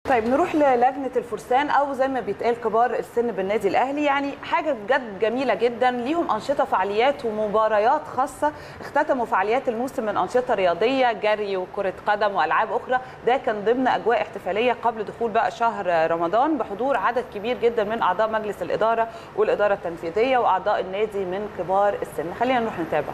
طيب نروح للجنه الفرسان او زي ما بيتقال كبار السن بالنادي الاهلي يعني حاجه بجد جميله جدا ليهم انشطه فعاليات ومباريات خاصه اختتموا فعاليات الموسم من انشطه رياضيه جري وكره قدم والعاب اخرى ده كان ضمن اجواء احتفاليه قبل دخول بقى شهر رمضان بحضور عدد كبير جدا من اعضاء مجلس الاداره والاداره التنفيذيه واعضاء النادي من كبار السن خلينا نروح نتابع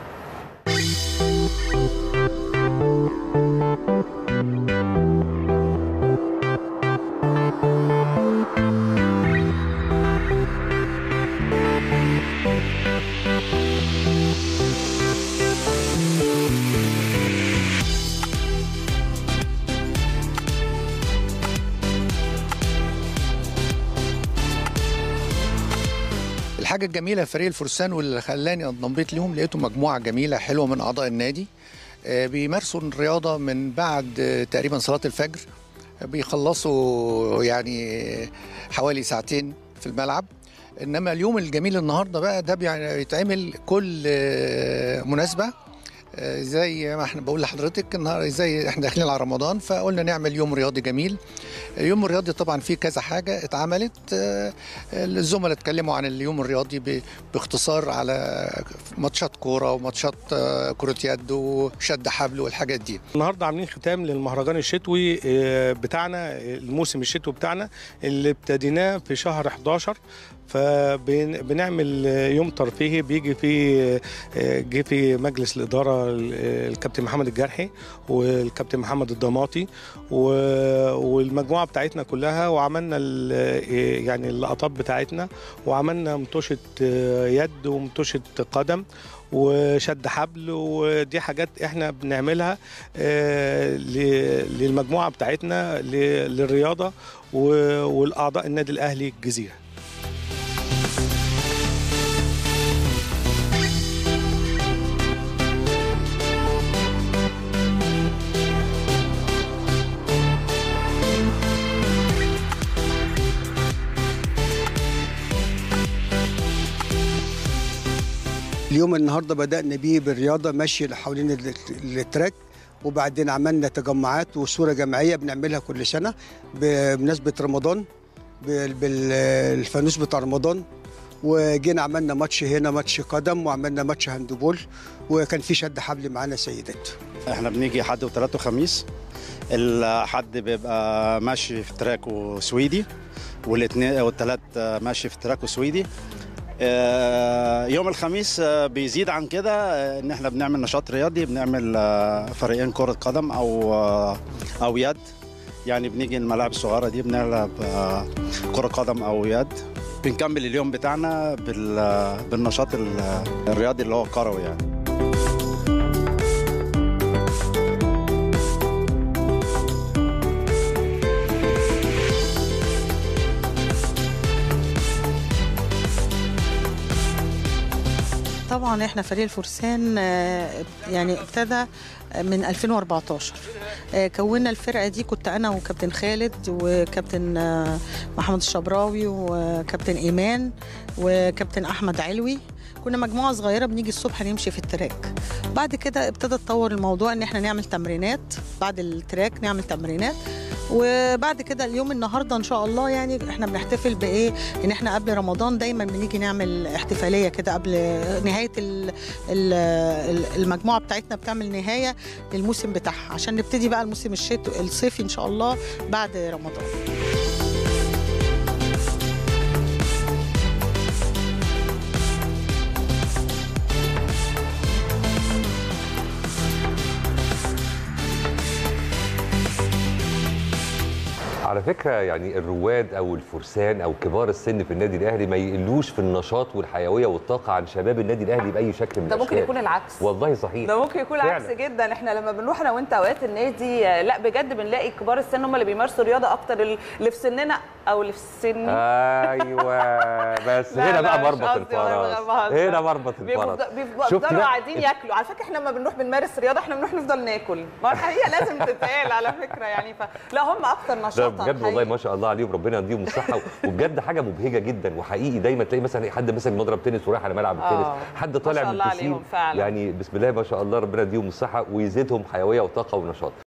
الحاجه الجميله في فريق الفرسان واللي خلاني انضميت ليهم لقيته مجموعه جميله حلوه من اعضاء النادي آه، بيمارسوا الرياضه من بعد آه، تقريبا صلاه الفجر بيخلصوا يعني حوالي ساعتين في الملعب انما اليوم الجميل النهارده بقى ده بيع- بيتعمل كل آه، مناسبه آه، زي ما احنا بقول لحضرتك النهارده زي احنا داخلين على رمضان فقلنا نعمل يوم رياضي جميل اليوم الرياضي طبعا فيه كذا حاجه اتعملت آه، الزملاء اتكلموا عن اليوم الرياضي ب- باختصار على ماتشات كوره وماتشات آه، كره يد وشد حبل والحاجات دي النهارده عاملين ختام للمهرجان الشتوي آه، بتاعنا الموسم الشتوي بتاعنا اللي ابتديناه في شهر 11 فبنعمل يوم ترفيهي بيجي فيه آه، جه في مجلس الاداره ال- الكابتن محمد الجرحي والكابتن محمد الضماطي و- والمجموعه بتاعتنا كلها وعملنا ال- آه، يعني اللقطات بتاعتنا وعملنا مطوشه آه، يد ومطوشه قدم وشد حبل ودي حاجات احنا بنعملها آه، ل- للمجموعه بتاعتنا ل- للرياضه و- والاعضاء النادي الاهلي الجزيره اليوم النهارده بدأنا بيه بالرياضة مشي حوالين ال- التراك وبعدين عملنا تجمعات وصورة جماعية بنعملها كل سنة بمناسبة رمضان بال- بالفانوس بتاع رمضان وجينا عملنا ماتش هنا ماتش قدم وعملنا ماتش هاندبول وكان في شد حبل معانا سيدات احنا بنيجي حد وثلاث وخميس الحد بيبقى ماشي في تراك سويدي والاثنين والثلاث ماشي في تراك سويدي آه، يوم الخميس آه، بيزيد عن كده آه، ان احنا بنعمل نشاط رياضي بنعمل آه، فريقين كرة قدم او آه، او يد يعني بنيجي الملاعب الصغيرة دي بنلعب آه، كرة قدم او يد بنكمل اليوم بتاعنا بال- بالنشاط ال- الرياضي اللي هو الكروي يعني طبعا احنا فريق الفرسان آه، يعني ابتدى من 2014 آه، كونا الفرقه دي كنت انا وكابتن خالد وكابتن آه، محمد الشبراوي وكابتن ايمان وكابتن احمد علوي كنا مجموعه صغيره بنيجي الصبح نمشي في التراك بعد كده ابتدى تطور الموضوع ان احنا نعمل تمرينات بعد التراك نعمل تمرينات وبعد كده اليوم النهارده ان شاء الله يعني احنا بنحتفل بايه ان احنا قبل رمضان دايما بنيجي نعمل احتفاليه كده قبل نهايه ال- ال- المجموعه بتاعتنا بتعمل نهايه للموسم بتاعها عشان نبتدي بقى الموسم الشتوي الصيفي ان شاء الله بعد رمضان على فكره يعني الرواد او الفرسان او كبار السن في النادي الاهلي ما يقلوش في النشاط والحيويه والطاقه عن شباب النادي الاهلي باي شكل من ده ممكن الاشكال يكون العكس والله صحيح ده ممكن يكون فعلا. العكس جدا احنا لما بنروح انا وانت اوقات النادي آه، لا بجد بنلاقي كبار السن هم اللي بيمارسوا رياضه اكتر اللي في سننا او اللي في سني ايوه بس لا، هنا لا، بقى مش مربط قصدي والله الفرس بهزر. هنا مربط بيبقوا الفرس بيبقوا شفت بيفضلوا بقى؟ قاعدين ياكلوا على فكره احنا لما بنروح بنمارس رياضه احنا بنروح نفضل ناكل ما الحقيقه لازم تتقال على فكره يعني ف... لا هم اكتر ده نشاطا بجد والله حقيقي. ما شاء الله عليهم ربنا يديهم الصحه وبجد حاجه مبهجه جدا وحقيقي دايما تلاقي مثلا حد ماسك مضرب تنس ورايح على ملعب التنس آه. حد ما طالع شاء من الله البسين عليهم فعلا. يعني بسم الله ما شاء الله ربنا يديهم الصحه ويزيدهم حيويه وطاقه ونشاط